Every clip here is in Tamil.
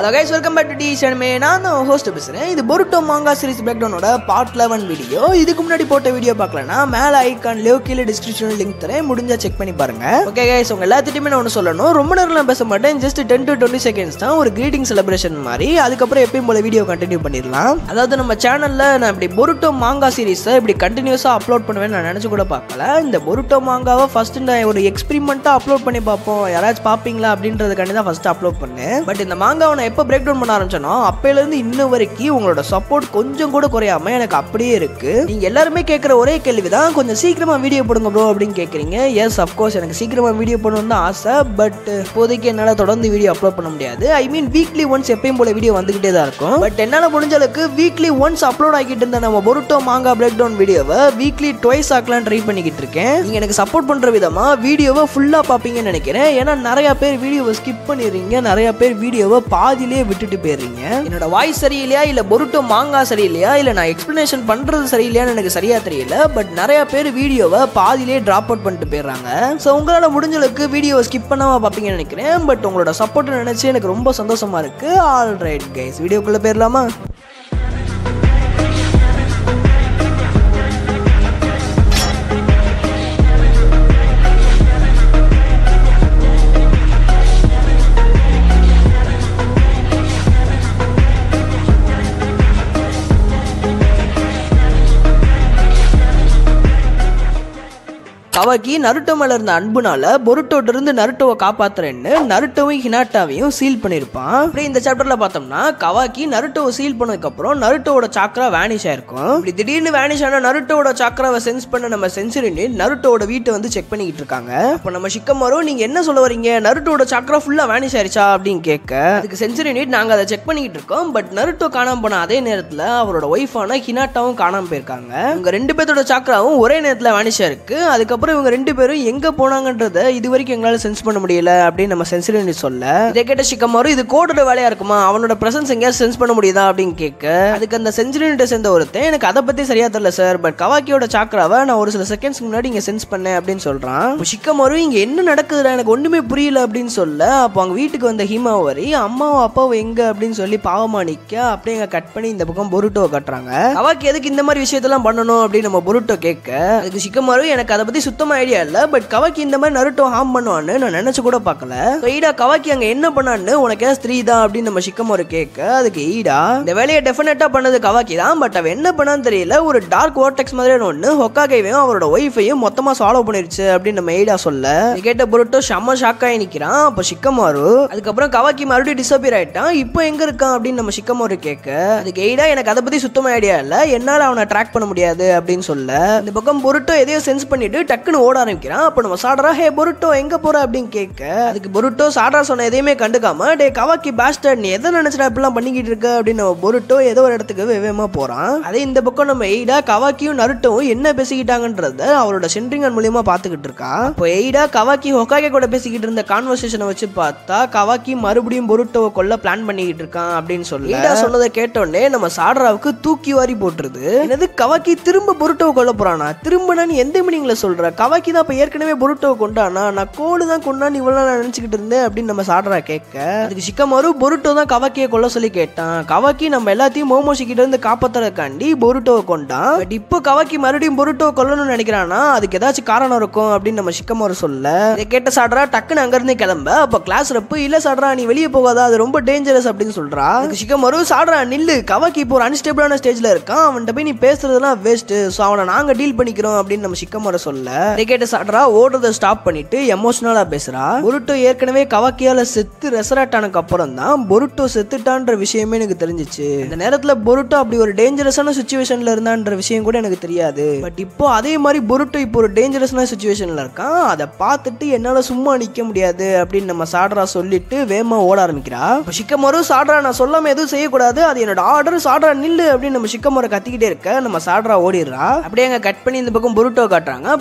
hello guys welcome back to டி சனமே நான் தான் ஹோஸ்ட் பேசுகிறேன் இது பொருட்டோ மாங்கா சீரிஸ் பிரேக்டவுனோட பார்ட் லெவன் வீடியோ இதுக்கு முன்னாடி போட்ட வீடியோ பார்க்கலனா மேலே ஐக்கான்லேயோ கீழே டிஸ்கிரிப்ஷனில் லிங்க் தரேன் முடிஞ்சா செக் பண்ணி பாருங்க ஓகே கைஸ் உங்க எல்லாத்திட்டையுமே நான் ஒன்று சொல்லணும் ரொம்ப நேரம்லாம் பேச மாட்டேன் just ten to twenty seconds தான் ஒரு கிரீட்டிங் செலிப்ரேஷன் மாதிரி அதுக்கப்புறம் எப்பயும் போல வீடியோ கண்டினியூ பண்ணிடலாம் அதாவது நம்ம சேனலில் நான் இப்படி பொருட்டோ மாங்கா சீரிஸை இப்படி கண்டினியூஸாக அப்லோட் பண்ணுவேன் நான் நினச்சி கூட பார்க்கல இந்த பொருட்டோ மாங்காவை ஃபர்ஸ்ட் நான் ஒரு எக்ஸ்பெரிமெண்ட்டாக அப்லோட் பண்ணி பார்ப்போம் யாராச்சும் பார்ப்பீங்களா அப்படின்றதுக்காண்டி தான் ஃபர்ஸ்ட் அப்லோட் பண்ணேன் பட் இந்த மாங்காவை நான் எப்போ பிரேக் டவுன் பண்ண ஆரம்பிச்சேனோ அப்பையிலேருந்து இன்ன வரைக்கும் உங்களோட சப்போர்ட் கொஞ்சம் கூட குறையாம எனக்கு அப்படியே இருக்கு நீங்க எல்லாருமே கேட்குற ஒரே கேள்வி தான் கொஞ்சம் சீக்கிரமா வீடியோ போடுங்க ப்ரோ அப்படின்னு கேட்குறீங்க எஸ் அஃப்கோர்ஸ் எனக்கு சீக்கிரமா வீடியோ போடணும்னு தான் ஆசை பட் இப்போதைக்கு என்னால் தொடர்ந்து வீடியோ அப்லோட் பண்ண முடியாது ஐ மீன் வீக்லி ஒன்ஸ் எப்பயும் போல வீடியோ வந்துகிட்டே தான் இருக்கும் பட் என்னால் முடிஞ்ச அளவுக்கு வீக்லி ஒன்ஸ் அப்லோட் ஆகிட்டு இருந்த நம்ம பொருட்டோ மாங்கா பிரேக் டவுன் வீடியோவை வீக்லி ட்வைஸ் ஆக்கலாம் ட்ரை பண்ணிக்கிட்டு இருக்கேன் நீங்க எனக்கு சப்போர்ட் பண்ற விதமா வீடியோவை ஃபுல்லா பார்ப்பீங்கன்னு நினைக்கிறேன் ஏன்னா நிறைய பேர் வீடியோவை ஸ்கிப் பண்ணிடுறீங்க நிறைய பேர் வீடியோவை பாதியிலே விட்டுட்டு போயிடுறீங்க என்னோட வாய்ஸ் சரியில்லையா இல்ல பொருட்டோ மாங்கா சரியில்லையா இல்ல நான் எக்ஸ்பிளனேஷன் பண்றது சரியில்லையான்னு எனக்கு சரியா தெரியல பட் நிறைய பேர் வீடியோவை பாதியிலே டிராப் அவுட் பண்ணிட்டு போயிடுறாங்க ஸோ உங்களால முடிஞ்ச அளவுக்கு வீடியோவை ஸ்கிப் பண்ணாம பார்ப்பீங்கன்னு நினைக்கிறேன் பட் உங்களோட சப்போர்ட் நினைச்சு எனக்கு ரொம்ப சந்தோஷமா இருக்கு ஆல் ரைட் கைஸ் வீடியோக்குள்ள போயிடலாமா கவாக்கி நருட்டோ மேல இருந்த அன்புனால பொருட்டோட்ட இருந்து நருட்டோவை காப்பாத்துறேன்னு நருட்டோவையும் ஹினாட்டாவையும் சீல் பண்ணிருப்பான் அப்படியே இந்த சாப்டர்ல பார்த்தோம்னா கவாக்கி நருட்டோவை சீல் பண்ணதுக்கு அப்புறம் நருட்டோவோட சாக்ரா வேனிஷ் ஆயிருக்கும் இப்படி திடீர்னு வேனிஷ் ஆன நருட்டோவோட சாக்ராவை சென்ஸ் பண்ண நம்ம சென்சுரினி நருட்டோவோட வீட்டை வந்து செக் பண்ணிக்கிட்டு இருக்காங்க இப்போ நம்ம சிக்கமாரோ நீங்க என்ன சொல்ல வரீங்க நருட்டோட சாக்ரா ஃபுல்லா வேனிஷ் ஆயிருச்சா அப்படின்னு கேட்க அதுக்கு சென்சுரினி நாங்க அதை செக் பண்ணிக்கிட்டு இருக்கோம் பட் நருட்டோ காணாம போன அதே நேரத்துல அவரோட ஒய்ஃபான ஹினாட்டாவும் காணாம போயிருக்காங்க இவங்க ரெண்டு பேர்த்தோட சாக்ராவும் ஒரே நேரத்துல வேனிஷ் இருக்கு அதுக்கப்புறம் இவங்க ரெண்டு பேரும் எங்க போனாங்கன்றத இது வரைக்கும் எங்களால சென்ஸ் பண்ண முடியல அப்படின்னு நம்ம சென்சிலினி சொல்ல இதை கேட்ட சிக்கமாரு இது கோடோட வேலையா இருக்குமா அவனோட பிரசன்ஸ் எங்கேயாவது சென்ஸ் பண்ண முடியுதா அப்படின்னு கேட்க அதுக்கு அந்த சென்சிலினிட்ட சேர்ந்த ஒருத்தன் எனக்கு அதை பத்தி சரியா தெரியல சார் பட் கவாக்கியோட சாக்ராவை நான் ஒரு சில செகண்ட்ஸ் முன்னாடி இங்க சென்ஸ் பண்ணேன் அப்படின்னு சொல்றான் அப்ப சிக்கமாரு இங்க என்ன நடக்குதுடா எனக்கு ஒண்ணுமே புரியல அப்படின்னு சொல்ல அப்போ அவங்க வீட்டுக்கு வந்த ஹீமாவரி அம்மாவும் அப்பாவும் எங்க அப்படின்னு சொல்லி பாவமா நிக்க அப்படியே அங்க கட் பண்ணி இந்த பக்கம் பொருட்டோ கட்டுறாங்க கவாக்கி எதுக்கு இந்த மாதிரி விஷயத்தெல்லாம் பண்ணணும் அப்படின்னு நம்ம பொருட்டோ கேட்க அதுக்கு சிக்கமாரு எனக்கு அதை பத்தி சுத்தமா ஐடியா இல்ல பட் கவாக்கி இந்த மாதிரி நருட்டோ ஹார்ம் பண்ணுவான்னு நான் நினைச்சு கூட பார்க்கல So, ஈடா கவாக்கி அங்க என்ன பண்ணான்னு உனக்கு ஏன் ஸ்திரீ தான் அப்படின்னு நம்ம சிக்கமாரு கேட்க அதுக்கு ஈடா இந்த வேலையை டெஃபினட்டா பண்ணது கவாக்கி தான் பட் அவன் என்ன பண்ணான்னு தெரியல ஒரு டார்க் வார்டெக்ஸ் மாதிரியான ஒன்று ஹொக்காகைவையும் அவரோட ஒய்ஃபையும் மொத்தமா சால்வ் பண்ணிருச்சு அப்படின்னு நம்ம ஈடா சொல்ல இதை கேட்ட பொருட்டோ செம்ம ஷாக்காகி நிக்கிறான் அப்போ சிக்கமாரு அதுக்கப்புறம் கவாக்கி மறுபடியும் டிசப்பியர் ஆயிட்டான் இப்போ எங்க இருக்கான் அப்படின்னு நம்ம சிக்கமாரு கேட்க அதுக்கு எய்டா எனக்கு அதை பத்தி சுத்தமா ஐடியா இல்ல என்னால அவனை ட்ராக் பண்ண முடியாது அப்படின்னு சொல்ல இந்த பக்கம் பொருட்டோ எதையோ சென்ஸ் பண்ணிட்டு டக்குன்னு ஓட ஆரம்பிக்கிறான் அப்போ நம்ம சாடரா ஹே பொருட்டோ எங்க போற அப்படின்னு கேட்க அதுக்கு பொருட்டோ சாடரா சொன்ன எதையுமே கண்டுக்காம டே கவாக்கி பாஸ்டர் நீ எதை நினைச்சிடா இப்படிலாம் பண்ணிக்கிட்டு இருக்க அப்படின்னு நம்ம பொருட்டோ ஏதோ ஒரு இடத்துக்கு வேகமா போறான் அதே இந்த பக்கம் நம்ம எய்டா கவாக்கியும் நருட்டோவும் என்ன பேசிக்கிட்டாங்கன்றத அவரோட சென்ட்ரிங்கன் மூலியமா பாத்துக்கிட்டு இருக்கா இப்போ எய்டா கவாக்கி ஹொக்காகே கூட பேசிக்கிட்டு இருந்த கான்வர்சேஷனை வச்சு பார்த்தா கவாக்கி மறுபடியும் பொருட்டோவை கொல்ல பிளான் பண்ணிக்கிட்டு இருக்கான் அப்படின்னு சொல்லி எய்டா சொன்னதை கேட்டோடனே நம்ம சாடராவுக்கு தூக்கி வாரி போட்டுருது என்னது கவாக்கி திரும்ப பொருட்டோவை கொல்ல போறானா திரும்ப நான் எந்த மீனிங்ல சொல்ற கவாக்கி தான் இப்ப ஏற்கனவே பொருட்டோவை கொண்டானா நான் கோடு தான் கொண்டான்னு இவ்வளவு நான் நினைச்சுக்கிட்டு இருந்தேன் அப்படின்னு நம்ம சாடரா கேட்க அதுக்கு சிக்கமாரு பொருட்டோ தான் கவாக்கியை கொல்ல சொல்லி கேட்டான் கவாக்கி நம்ம எல்லாத்தையும் மோமோஷி கிட்ட இருந்து காப்பாத்துறதுக்காண்டி பொருட்டோவை கொண்டான் பட் இப்போ கவாக்கி மறுபடியும் பொருட்டோ கொல்லணும்னு நினைக்கிறானா அதுக்கு ஏதாச்சும் காரணம் இருக்கும் அப்படின்னு நம்ம சிக்கமாரு சொல்ல இதை கேட்ட சாடரா டக்குன்னு அங்கிருந்து கிளம்ப அப்ப கிளாஸ் ரப்பு இல்ல சாடரா நீ வெளியே போகாத அது ரொம்ப டேஞ்சரஸ் அப்படின்னு சொல்றா அதுக்கு சிக்கமாரு சாடரா நில்லு கவாக்கி இப்போ ஒரு அன்ஸ்டேபிளான ஸ்டேஜ்ல இருக்கான் அவன்கிட்ட போய் நீ பேசுறதுலாம் வேஸ்ட் ஸோ அவனை நாங்க டீல் பண்ணிக்கிறோம் அப்படின்னு நம்ம சிக்கமார சொல்ல இதை கேட்ட சாடரா ஓடுறத ஸ்டாப் பண்ணிட்டு எமோஷனலா பேசுறா பொருட்டோ ஏற்கனவே கவாக்கியால செத்து ரெசராட் ஆனதுக்கு அப்புறம் தான் பொருட்டோ செத்துட்டான்ற விஷயமே எனக்கு தெரிஞ்சிச்சு இந்த நேரத்துல பொருட்டோ அப்படி ஒரு டேஞ்சரஸான சுச்சுவேஷன்ல இருந்தான்ற விஷயம் கூட எனக்கு தெரியாது பட் இப்போ அதே மாதிரி பொருட்டோ இப்போ ஒரு டேஞ்சரஸான சுச்சுவேஷன்ல இருக்கான் அதை பார்த்துட்டு என்னால சும்மா நிக்க முடியாது அப்படின்னு நம்ம சாடரா சொல்லிட்டு வேகமா ஓட ஆரம்பிக்கிறா இப்போ சிக்கமரு சாடரா நான் சொல்லாம எதுவும் செய்யக்கூடாது அது என்னோட ஆர்டர் சாடரா நில்லு அப்படின்னு நம்ம சிக்கமரை கத்திக்கிட்டே இருக்க நம்ம சாடரா ஓடிடுறா அப்படியே அங்க கட் பண்ணி இந்த பக்கம் பொருட்டோ காட்டுறாங்க பொருட்டோ அந்த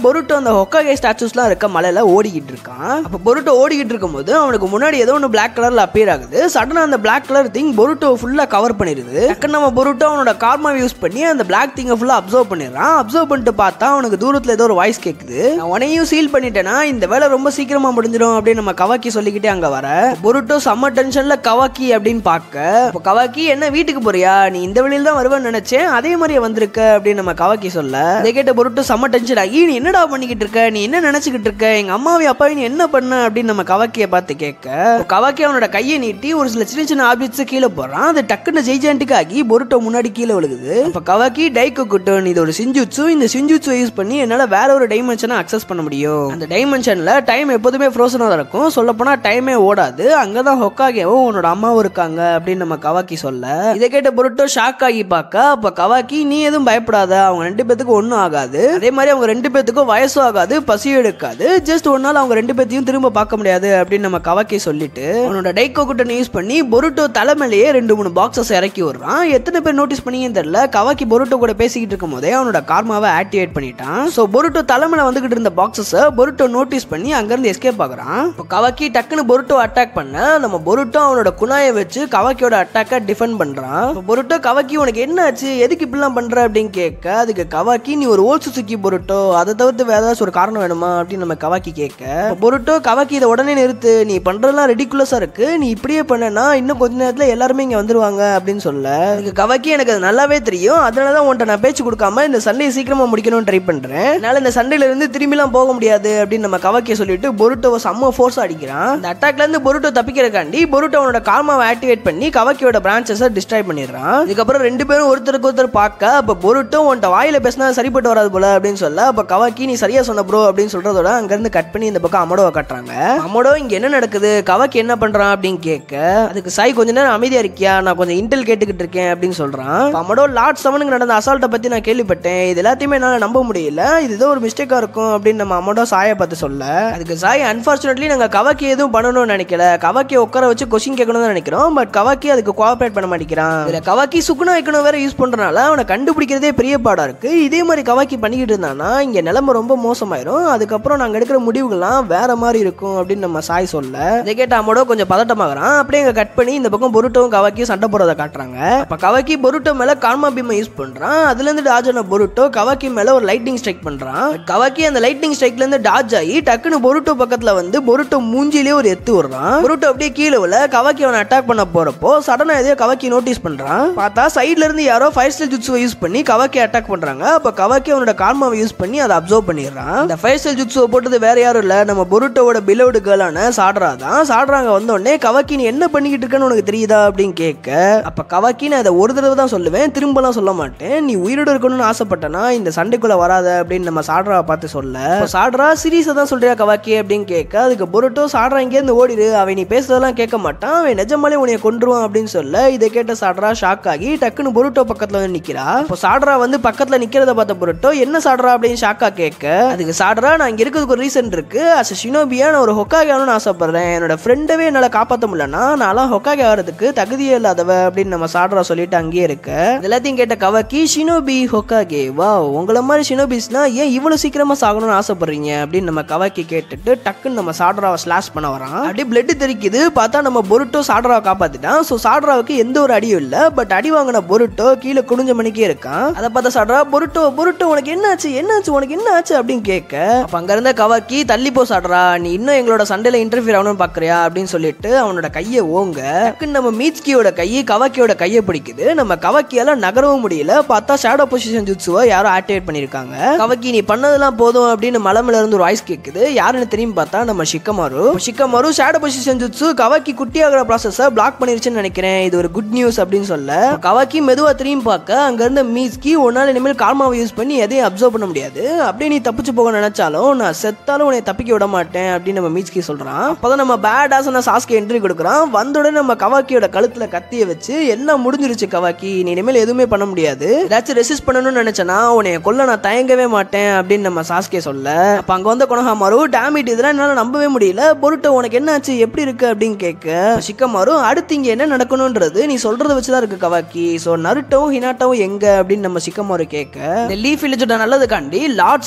அந்த ஹொக்காகே ஸ்டாச்சுஸ்லாம் இருக்க மலையில ஓடிக்கிட்டு இருக்கான் அப்ப பொருட்டோ ஓடிக்கிட்டு இருக்கும்போது அவனுக்கு முன்னாடி ஏதோ ஒன்று பிளாக் கலர்ல அப்பியர் ஆகுது சடனா அந்த பிளாக் கலர் திங் பொருட்டோ ஃபுல்லா கவர் பண்ணிடுது டக்குன்னு நம்ம பொருட்டோ அவனோட கார்மா யூஸ் பண்ணி அந்த பிளாக் திங்கை ஃபுல்லா அப்சர்வ் பண்ணிடுறான் அப்சர்வ் பண்ணிட்டு பார்த்தா அவனுக்கு தூரத்துல ஏதோ ஒரு வாய்ஸ் கேக்குது நான் உனையும் சீல் பண்ணிட்டேனா இந்த வேலை ரொம்ப சீக்கிரமா முடிஞ்சிடும் அப்படின்னு நம்ம கவாக்கி சொல்லிக்கிட்டே அங்க வர பொருட்டோ செம்ம டென்ஷன்ல கவாக்கி அப்படின்னு பார்க்க இப்போ கவாக்கி என்ன வீட்டுக்கு போறியா நீ இந்த வழியில தான் வருவேன்னு நினைச்சேன் அதே மாதிரியே வந்திருக்க அப்படின்னு நம்ம கவாக்கி சொல்ல இதை கேட்ட பொருட்டோ செம்ம டென்ஷன் ஆகி நீ என்னடா பண்ணிக்கிட்டு இருக்க நீ என்ன நினைச்சுக்கிட்டு இருக்க எங்க அம்மாவை அப்பாவை நீ என்ன பண்ண அப்படின்னு நம்ம கவாக்கியை பார்த்து கேட்க இப்போ கவாக்கி அவனோட கையை நீட்டி ஒரு சில சின்ன சின்ன ஆப்ஜெக்ட்ஸ் கீழே போடுறான் அது டக்குன்னு ஜெய்ஜான்ட்டுக்கு ஆகி பொருட்டோ முன்னாடி கீழே விழுகுது இப்போ கவாக்கி டைக்கு குட்டன் இது ஒரு சிஞ்சுட்சு இந்த சிஞ்சுட்சு யூஸ் பண்ணி என்னால வேற ஒரு டைமென்ஷனை அக்சஸ் பண்ண முடியும் அந்த டைமென்ஷன்ல டைம் எப்போதுமே ஃப்ரோசனாக தான் இருக்கும் சொல்ல போனா டைமே ஓடாது அங்கதான் ஹொக்காகேவும் உன்னோட அம்மாவும் இருக்காங்க அப்படின்னு நம்ம கவாக்கி சொல்ல இதை கேட்ட பொருட்டோ ஷாக் ஆகி பார்க்க அப்ப கவாக்கி நீ எதுவும் பயப்படாத அவங்க ரெண்டு பேத்துக்கும் ஒன்றும் ஆகாது அதே மாதிரி அவங்க ரெண்டு பேத்துக்கும் வயசும் ஆகாது பசியும் எடுக்காது ஜஸ்ட் ஒரு நாள் அவங்க ரெண்டு பேத்தையும் திரும்ப பார்க்க முடியாது அப்படின்னு நம்ம கவாக்கி சொல்லிட்டு அவனோட டைக்கோ குட்டன் யூஸ் பண்ணி பொருட்டோ தலைமையிலேயே ரெண்டு மூணு பாக்ஸஸ் இறக்கி விடுறான் எத்தனை பேர் நோட்டீஸ் பண்ணீங்கன்னு தெரியல கவாக்கி பொருட்டோ கூட பேசிக்கிட்டு இருக்கும் போதே அவனோட கார்மாவை ஆக்டிவேட் பண்ணிட்டான் ஸோ பொருட்டோ தலைமையில வந்துகிட்டு இருந்த பாக்ஸஸை பொருட்டோ நோட்டீஸ் பண்ணி அங்கிருந்து எஸ்கேப் ஆகுறான் இப்போ கவாக்கி டக்குன்னு பொருட்டோ அட்டாக் பண்ண நம்ம பொருட்டோ அவனோட குணாயை வச்சு கவாக்கியோட அட்டாக்கை டிஃபெண்ட் பண்றான் இப்போ பொருட்டோ கவாக்கி உனக்கு என்ன ஆச்சு எதுக்கு இப்படிலாம் பண்ற அப்படின்னு கேட்க அதுக்கு கவாக்கி நீ ஒரு ஓல் சுசுக்கி பொருட்டோ அதை தவிர்த்து வேற ஏதாச்சும் ஒரு காரணம் வேணுமா அப்படின்னு நம்ம கவாக்கி கேட்க இப்போ பொருட்டோ கவாக்கி இதை உடனே நிறுத்து நீ பண்றதெல்லாம் ரெடிகுலஸா இருக்கு நீ இப்படியே பண்ணனா இன்னும் கொஞ்ச நேரத்துல எல்லாருமே இங்க வந்துருவாங்க அப்படின்னு சொல்ல அதுக்கு கவாக்கி எனக்கு அது நல்லாவே தெரியும் அதனால தான் உன்ட்ட நான் பேச்சு கொடுக்காம இந்த சண்டையை சீக்கிரமா முடிக்கணும்னு ட்ரை பண்றேன் என்னால இந்த சண்டையில இருந்து திரும்பிலாம் போக முடியாது அப்படின்னு நம்ம கவாக்கிய சொல்லிட்டு பொருட்டோவை செம்ம ஃபோர்ஸ் அடிக்கிறான் இந்த அட்டாக்ல இருந்து பொருட்டோ தப்பிக்கிறக்காண்டி பொருட்டோ அவனோட கார்மாவை ஆக்டிவேட் பண்ணி கவாக்கியோட பிரான்ச்சஸை டிஸ்ட்ராய் பண்ணிடுறான் இதுக்கப்புறம் ரெண்டு பேரும் ஒருத்தருக்கு ஒருத்தர் பார்க்க அப்ப பொருட்டோ உன்ட்ட வாயில பேசினா சரிப்பட்டு வராது போல அப்படின்னு சொல்ல அப்ப கவாக்கி நீ சரியா சொன்ன ப்ரோ அப்படின்னு சொல்றதோட அங்க இருந்து கட் பண்ணி இந்த பக்கம் அமடோவை காட்டுறாங்க அமடோ இங்க என்ன நடக்குது கவாக்கி என்ன பண்றான் அப்படின்னு கேட்க அதுக்கு சாய் கொஞ்ச நேரம் அமைதியா இருக்கியா நான் கொஞ்சம் இன்டெல் கேட்டுக்கிட்டு இருக்கேன் அப்படின்னு சொல்றான் அப்ப அமடோ லார்ட் செவனுக்கு நடந்த அசால்ட்டை பத்தி நான் கேள்விப்பட்டேன் இது எல்லாத்தையுமே என்னால நம்ப முடியல இது ஏதோ ஒரு மிஸ்டேக்கா இருக்கும் அப்படின்னு நம்ம அமடோ சாயை பார்த்து சொல்ல அதுக்கு சாய் அன்பார்ச்சுனேட்லி நாங்க கவாக்கி எதுவும் பண்ணணும்னு நினைக்கல கவாக்கியை உட்கார வச்சு கொஸ்டின் கேட்கணும்னு நினைக்கிறோம் பட் கவாக்கி அதுக்கு கோஆபரேட் பண்ண மாட்டேங்கிறான் இதுல கவாக்கி சுக்குனா வைக்கணும் வேற யூஸ் பண்றனால அவனை கண்டுபிடிக்கிறதே பெரிய பாடா இருக்கு இதே மாதிரி கவாக்கி பண்ணிக்கிட்டு இருந்தானா இங்க நிலைமை ரொம்ப மோசமாயிரும் அதுக்கப்புறம் நாங்க எடுக்கிற முடிவுகள்லாம் வேற மாதிரி இருக்கும் அப்படின்னு நம்ம சாய் சொல்ல இதை கேட்ட அம்மோட கொஞ்சம் பதட்டமாகறான் அப்படியே இங்க கட் பண்ணி இந்த பக்கம் பொருட்டோவும் கவாக்கியும் சண்டை போடுறத காட்டுறாங்க அப்ப கவாக்கி பொருட்டோ மேல கார்மா பீமை யூஸ் பண்றான் அதுல இருந்து டாஜ் ஆன பொருட்டோ கவாக்கி மேல ஒரு லைட்டிங் ஸ்ட்ரைக் பண்றான் கவாக்கி அந்த லைட்டிங் ஸ்ட்ரைக்ல இருந்து டாஜ் ஆகி டக்குன்னு பொருட்டோ பக்கத்துல வந்து பொருட்டோ மூஞ்சிலேயே ஒரு எத்து விடுறான் பொருட்டோ அப்படியே கீழே விழ கவாக்கி அவனை அட்டாக் பண்ண போறப்போ சடனா எதையோ கவாக்கி நோட்டீஸ் பண்றான் பார்த்தா சைடுல இருந்து யாரோ ஃபயர் ஸ்டைல் ஜுட்ஸுவை யூஸ் பண்ணி கவாக்கி அட்டாக் பண்றாங்க அப்ப கவாக்கி அவனோட கார்மாவை யூஸ் பண்ணி அதை அப்சர்வ் பண்ணிடுறான் இந்த ஃபயர் ஸ்டைல் ஜுட்ஸுவை போட்டது வேற யாரும் இல்ல நம்ம பொருட்டோவோட பிலோடு கேர்ளான சாட்ரா தான் சாட்ராங்க வந்த உடனே கவாக்கி நீ என்ன பண்ணிக்கிட்டு இருக்கன்னு உனக்கு தெரியுதா அப்படின்னு கேட்க அப்ப கவாக்கி நான் இதை ஒரு தடவை தான் சொல்லுவேன் திரும்பலாம் சொல்ல மாட்டேன் நீ உயிரோடு இருக்கணும்னு ஆசைப்பட்டனா இந்த சண்டைக்குள்ள வராத அப்படின்னு நம்ம சாட்ராவை பார்த்து சொல்ல அப்ப சாட்ரா சீரியஸா தான் சொல்றியா கவாக்கி அப்படின்னு கேட்க அதுக்கு பொருட்டோ சாட்ரா இங்கேருந்து ஓடிடு அவன் நீ பேசுறதெல்லாம் கேட்க மாட்டான் அவன் நிஜமாலே உன்னைய கொன்றுவான் அப்படின்னு சொல்ல இதை கேட்ட சாட்ரா ஷாக் ஆகி டக்குன்னு பொருட்டோ பக்கத்துல வந்து நிக்கிறா இப்போ சாட்ரா வந்து பக்கத்துல நிக்கிறத பார்த்த பொருட்டோ என்ன சாட்ரா அப்படின்னு ஷாக்கா கேட்க அதுக்கு சாட்ரா நான் இங்க இருக்கிறதுக்கு ஒரு ரீசன் இருக்கு அஸ் ஷினோபியா நான் ஒரு ஹொக்காகே ஆகணும்னு ஆசைப்படுறேன் என்னோட ஃப்ரெண்டவே என்னால காப்பாற்ற முடியலன்னா நான்லாம் ஹொக்காகே ஆகிறதுக்கு தகுதியே இல்லாதவ அப்படின்னு நம்ம சாட்ரா சொல்லிட்டு அங்கேயே இருக்க இது எல்லாத்தையும் கேட்ட கவக்கி ஷினோபி ஹொக்காகே வா உங்கள மாதிரி ஷினோபிஸ்லாம் ஏன் இவ்வளவு சீக்கிரமா சாகணும்னு ஆசைப்படுறீங்க அப்படின்னு நம்ம கவாக்கி கேட்டுட்டு டக்குன்னு நம்ம சாட்ராவை ஸ்லாஷ் பண்ண வரான் அப்படியே பிளட் தெரிக்குது பார்த்தா நம்ம பொருட்டோ சாட்ராவை காப்பாத்திட்டான் ஸோ சாட்ராவுக்கு எந்த ஒரு அடியும் இல்லை பட் அடி வாங்கின பொருட்டோ கீழே குனிஞ்ச மணிக்கே இருக்கான் அதை பார்த்தா சாட்ரா பொருட்டோ பொருட்டோ உனக்கு என்னாச்சு என்னாச்சு உனக்கு என்ன ஆச்சு அப்படின்னு கேட்க அப்ப அங்க இருந்த கவாக்கி தள்ளி போ சாட்ரா நீ இன்னும் எங்களோட சண்டையில இன்டர்ஃபியர் ஆகணும்னு பாக்குறியா அப்படின்னு சொல்லிட்டு அவனோட கையை ஓங்க டக்குன்னு நம்ம மீட்ஸ்கியோட கை கவாக்கியோட கையை பிடிக்குது நம்ம கவாக்கியால நகரவும் முடியல பார்த்தா ஷேடோ பொசிஷன் ஜுட்ஸுவை யாரோ ஆக்டிவேட் பண்ணிருக்காங்க கவாக்கி நீ பண்ணதெல்லாம் போதும் அப்படின்னு மலமில இருந்து ஒரு வாய்ஸ் கேக்குது யாருன்னு திரும்பி பார்த்தா நம்ம Shikamaru Shikamaru shadow possession jutsu Kawaki குட்டியாகிற ப்ராசஸை பிளாக் பண்ணிருச்சுன்னு நினைக்கிறேன் இது ஒரு குட் நியூஸ் அப்படின்னு சொல்ல கவாக்கி மெதுவா திரும்பி பார்க்க அங்க இருந்த மீஸ்கி உன்னால இனிமேல் கார்மாவை யூஸ் பண்ணி எதையும் அப்சர்வ் பண்ண முடியாது அப்படியே நீ தப்பிச்சு போக நினைச்சாலும் நான் செத்தாலும் உன்னை தப்பிக்க விட மாட்டேன் அப்படின்னு நம்ம மீஸ்கி சொல்றான் அப்பதான் நம்ம பேட் ஆசன சாஸ்க்கு என்ட்ரி கொடுக்குறான் வந்த உடனே நம்ம கவாக்கியோட கழுத்துல கத்திய வச்சு எல்லாம் முடிஞ்சிருச்சு கவாக்கி நீ இனிமேல் எதுவுமே பண்ண முடியாது ஏதாச்சும் ரெசிஸ்ட் பண்ணணும்னு நினைச்சனா உன்னை கொல்ல நான் தயங்கவே மாட்டேன் அப்படின்னு நம்ம சாஸ்கே சொல்ல அப்ப அங்க வந்த கொனஹாமாரு டேமிட் இதெல்லாம் என்னால நம்பவே முடியல பொருட்டோ உனக்கு என்னாச்சு எப்படி இருக்கு அப்படின்னு கேட்க ஷிக்கமாரு அடுத்து இங்க என்ன நடக்கணும்ன்றது நீ சொல்றத வச்சுதான் இருக்கு கவாக்கி சோ நருட்டோவும் ஹினாட்டோவும் எங்க அப்படின்னு நம்ம ஷிக்கமாரு கேட்க இந்த லீஃப் வில்லேஜோட நல்லதுக்காண்டி லார்ட் செவன் இருக்க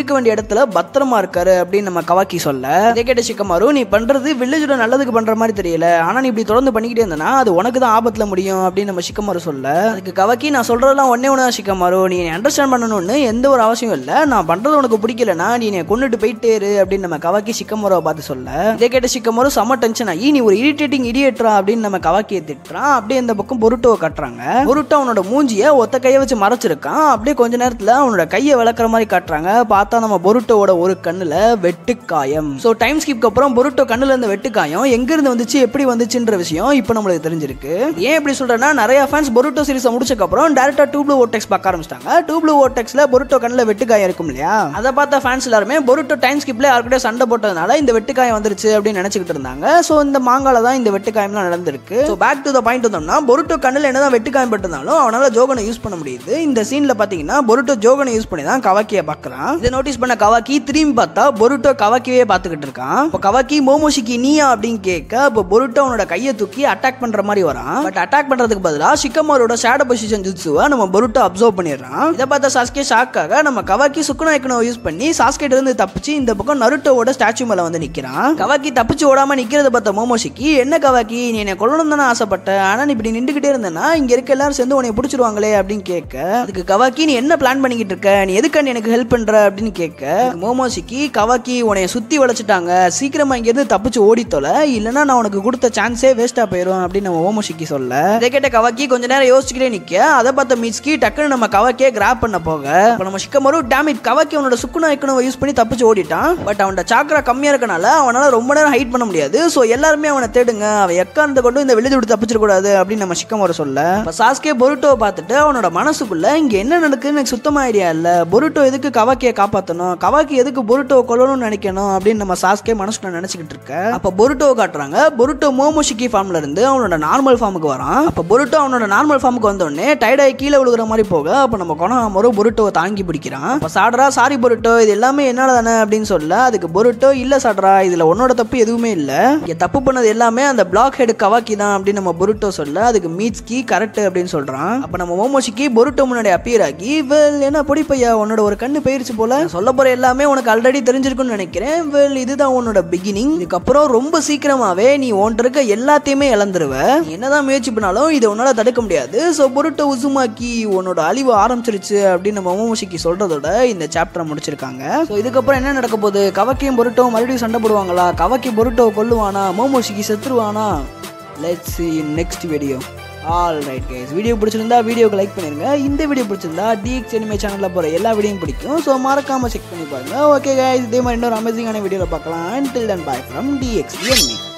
இருக்க வேண்டிய இடத்துல பத்திரமா இருக்காரு அப்படின்னு நம்ம கவாக்கி சொல்ல இதை கேட்ட சிக்கமாரு நீ பண்றது வில்லேஜோட நல்லதுக்கு பண்ற மாதிரி தெரியல ஆனா நீ இப்படி தொடர்ந்து பண்ணிக்கிட்டே இருந்தனா அது உனக்கு தான் ஆபத்துல முடியும் அப்படின்னு நம்ம சிக்கமாரு சொல்ல அதுக்கு கவாக்கி நான் சொல்றதெல்லாம் ஒன்னே ஒன்று சிக்கமாரு நீ அண்டர்ஸ்டாண்ட் பண்ணணும்னு எந்த ஒரு அவசியம் இல்லை நான் பண்றது உனக்கு பிடிக்கலனா நீ என்னை கொண்டுட்டு போயிட்டே இரு அப்படின்னு நம்ம கவாக்கி சிக்கமாரோவை பார்த்து சொல்ல இதை கேட்ட சிக்கமாரு செம்ம டென்ஷன் ஆகி நீ ஒரு இரிட்டேட்டிங் இடியேட்ரா அப்படின்னு நம்ம கவாக்கியை திட்டுறான் அப்படியே இந்த பக்கம் பொருட்டோவை கட்டுறாங்க பொருட்டோ அவனோட மூஞ்சிய ஒத்த கையை வச்சு மறைச்சிருக்கான் அப்படியே கொஞ்ச நேரத்துல அவனோட கையை விளக்குற மாதிரி காட்டுறாங்க பார்த்தா நம்ம பொருட்டோவோட ஒரு கண்ணுல வெட்டுக்காயம் ஸோ டைம் ஸ்கிப்க்கு அப்புறம் பொருட்டோ கண்ணுல இருந்த வெட்டுக்காயம் எங்க இருந்து வந்துச்சு எப்படி வந்துச்சுன்ற விஷயம் இப்போ நம்மளுக்கு தெரிஞ்சிருக்கு ஏன் இப்படி சொல்றேன்னா நிறைய ஃபேன்ஸ் பொருட்டோ சீரிஸை முடிச்சதுக்கு அப்புறம் டேரக்டா டூப்ளூ ஓட்டெக்ஸ் பார்க்க ஆரம்பிச்சிட்டாங்க டூப்ளூ ஓட்டெக்ஸ்ல பொருட்டோ கண்ணுல வெட்டுக்காயம் இருக்கும் இல்லையா அதை பார்த்த ஃபேன்ஸ் எல்லாருமே பொருட்டோ டைம் ஸ்கிப்ல யாருக்கிட்டே சண்டை போட்டதுனால இந்த வெட்டுக்காயம் வந்துருச்சு அப்படின்னு நினைச்சுக்கிட்டு இருந்தாங்க ஸோ இந்த மாங்கால தான் இந்த வெட்டுக்காயம்லாம் நடந்திருக்கு so back to the point வந்தோம்னா பொருட்டோ கண்ணில் என்னதான் வெட்டுக்காயம் பட்டிருந்தாலும் அவனால ஜோகனை யூஸ் பண்ண முடியுது இந்த சீன்ல பாத்தீங்கன்னா பொருட்டோ ஜோகனை யூஸ் பண்ணி தான் கவாக்கியை பார்க்கறான் இதை நோட்டீஸ் பண்ண கவாக்கி திரும்பி பார்த்தா பொருட்டோ கவாக்கியே பார்த்துக்கிட்டு இருக்கான் இப்போ கவாக்கி மோமோஷிக்கு நீயா அப்படின்னு கேட்க இப்போ பொருட்டோ அவனோட கையை தூக்கி அட்டாக் பண்ற மாதிரி வரான் பட் அட்டாக் பண்றதுக்கு பதிலாக ஷிக்கமாரோட ஷேடோ பொசிஷன் ஜுட்ஸுவை நம்ம பொருட்டோ அப்சர்வ் பண்ணிடுறான் இதை பார்த்த சாஸ்கே ஷாக்காக நம்ம கவாக்கி சுக்குநாயக்கனோ யூஸ் பண்ணி சாஸ்கேட் இருந்து தப்பிச்சு இந்த பக்கம் நருட்டோவோட ஸ்டாச்சு மேல வந்து நிக்கிறான் கவாக்கி தப்பிச்சு ஓடாம நிக்கிறத பார்த்த மோமோஷிக்கு என்ன கவாக்கி நீ என்னை கொல்லணும் தானே ஆசைப்பட்ட ஆனா நீ இப்படி நின்றுகிட்டே இருந்தேன்னா இங்க இருக்க எல்லாரும் சேர்ந்து உன்னை பிடிச்சிருவாங்களே அப்படின்னு கேட்க அதுக்கு கவாக்கி நீ என்ன பிளான் பண்ணிக்கிட்டு இருக்க நீ எதுக்காண்டி எனக்கு ஹெல்ப் பண்ற அப்படின்னு கேட்க மோமோஷிக்கு கவாக்கி உன்னைய சுத்தி வளைச்சிட்டாங்க சீக்கிரமா இங்க இருந்து தப்பிச்சு ஓடி தொலை இல்லைன்னா நான் உனக்கு கொடுத்த சான்ஸே வேஸ்டா போயிடும் அப்படின்னு நம்ம மோமோஷிக்கு சொல்ல இதை கேட்ட கவாக்கி கொஞ்ச நேரம் யோசிச்சுக்கிட்டே நிக்க அதை பார்த்த மிஸ்கி டக்குன்னு நம்ம கவாக்கியே கிராப் பண்ண போக இப்போ நம்ம ஷிக்கமரு டேமிட் கவாக்கி அவனோட சுக்குனா இக்கணுவை யூஸ் பண்ணி தப்பிச்சு ஓடிட்டான் பட் அவனோட சாக்கரா கம்மியா இருக்கனால அவனால ரொம்ப நேரம் ஹைட் பண்ண முடியாது ஸோ எல்லாருமே அவனை தேடுங்க அவன் எக்காரணத்தை கொண்டு இந்த விழுது விட்டு தப்பிச்சிடக்கூடாது அப்படின்னு நம்ம சிக்கமோர சொல்ல இப்போ சாஸ்கே பொருட்டோவை பார்த்துட்டு அவனோட மனசுக்குள்ள இங்க என்ன நடக்குதுன்னு எனக்கு சுத்தமா ஐடியா இல்ல பொருட்டோ எதுக்கு கவாக்கியை காப்பாத்தணும் கவாக்கி எதுக்கு பொருட்டோவை கொல்லணும்னு நினைக்கணும் அப்படின்னு நம்ம சாஸ்கே மனசுல நினைச்சுக்கிட்டு இருக்க அப்ப பொருட்டோவை காட்டுறாங்க பொருட்டோ மோமோஷிக்கி ஃபார்ம்ல இருந்து அவனோட நார்மல் ஃபார்முக்கு வரான் அப்ப பொருட்டோ அவனோட நார்மல் ஃபார்முக்கு வந்த உடனே டயர்டாகி கீழே விழுகிற மாதிரி போக அப்ப நம்ம கொனஹாமரோ பொருட்டோவை தாங்கி பிடிக்கிறான் அப்ப சாடுறா சாரி பொருட்டோ இது எல்லாமே என்னால தானே அப்படின்னு சொல்ல அதுக்கு பொருட்டோ இல்ல சாடுறா இதுல உன்னோட தப்பு எதுவுமே இல்ல இங்க தப்பு பண்ணது எல்லாமே அந்த பிளாக் ஹெட் கவாக்கி தான் அப்படின்னு நம்ம பொருட்டோ சொல்ல அதுக்கு மீட்ஸ்கி கரெக்ட் அப்படின்னு சொல்றான் அப்ப நம்ம மோமோஷிக்கு பொருட்டோ முன்னாடி அப்பியர் ஆகி வெல் என்ன பொடி பையா உன்னோட ஒரு கண்ணு போயிருச்சு போல சொல்ல போற எல்லாமே உனக்கு ஆல்ரெடி தெரிஞ்சிருக்கும்னு நினைக்கிறேன் வெல் இதுதான் உன்னோட பிகினிங் இதுக்கப்புறம் ரொம்ப சீக்கிரமாவே நீ உன்கிட்ட இருக்க எல்லாத்தையுமே இழந்துருவ நீ என்னதான் முயற்சி பண்ணாலும் இதை உன்னால தடுக்க முடியாது ஸோ பொருட்டோ உசுமாக்கி உன்னோட அழிவு ஆரம்பிச்சிருச்சு அப்படின்னு நம்ம மோமோஷிக்கு சொல்றதோட இந்த சாப்டரை முடிச்சிருக்காங்க ஸோ இதுக்கப்புறம் என்ன நடக்க போகுது கவக்கியும் பொருட்டோவும் மறுபடியும் சண்டை போடுவாங்களா கவக்கி பொருட்டோவை கொல்லுவானா மோமோஷிக்கு செத்துருவானா let's see in next video all right guys video பிடிச்சிருந்தா வீடியோக்கு லைக் பண்ணிருங்க இந்த வீடியோ பிடிச்சிருந்தா டிஎக்ஸ் எனிமே சேனலில் போகிற எல்லா வீடியோவும் பிடிக்கும் ஸோ மறக்காம செக் பண்ணி பாருங்க ஓகே கைஸ் இதே மாதிரி இன்னொரு அமேசிங்கான வீடியோவில் பார்க்கலாம் until then bye from DX எனிமே